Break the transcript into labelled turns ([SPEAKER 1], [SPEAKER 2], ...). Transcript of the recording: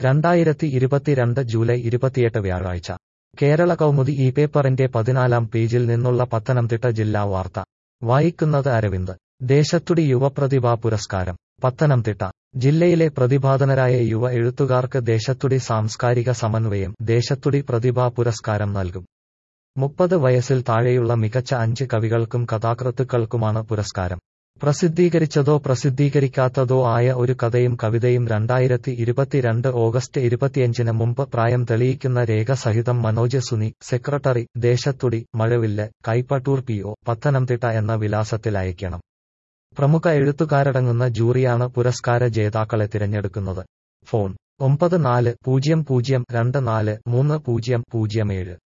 [SPEAKER 1] രണ്ടായിരത്തി ഇരുപത്തിരണ്ട് ജൂലൈ ഇരുപത്തിയെട്ട് വ്യാഴാഴ്ച കേരള കൗമുദി ഈ പേപ്പറിന്റെ പതിനാലാം പേജിൽ നിന്നുള്ള പത്തനംതിട്ട ജില്ലാ വാർത്ത വായിക്കുന്നത് അരവിന്ദ് ദേശത്തുടി യുവപ്രതിഭാ പുരസ്കാരം പത്തനംതിട്ട ജില്ലയിലെ പ്രതിഭാധനരായ യുവ എഴുത്തുകാർക്ക് ദേശത്തുടി സാംസ്കാരിക സമന്വയം ദേശത്തുടി പ്രതിഭാ പുരസ്കാരം നൽകും മുപ്പത് വയസ്സിൽ താഴെയുള്ള മികച്ച അഞ്ച് കവികൾക്കും കഥാകൃത്തുക്കൾക്കുമാണ് പുരസ്കാരം പ്രസിദ്ധീകരിച്ചതോ പ്രസിദ്ധീകരിക്കാത്തതോ ആയ ഒരു കഥയും കവിതയും രണ്ടായിരത്തി ഇരുപത്തിരണ്ട് ഓഗസ്റ്റ് ഇരുപത്തിയഞ്ചിന് മുമ്പ് പ്രായം തെളിയിക്കുന്ന രേഖ സഹിതം മനോജ് സുനി സെക്രട്ടറി ദേശത്തുടി മഴവില്ല് കൈപ്പട്ടൂർ പി ഒ പത്തനംതിട്ട എന്ന വിലാസത്തിൽ അയക്കണം പ്രമുഖ എഴുത്തുകാരടങ്ങുന്ന ജൂറിയാണ് പുരസ്കാര ജേതാക്കളെ തിരഞ്ഞെടുക്കുന്നത് ഫോൺ ഒമ്പത് നാല് പൂജ്യം പൂജ്യം രണ്ട് നാല് മൂന്ന് പൂജ്യം പൂജ്യം ഏഴ്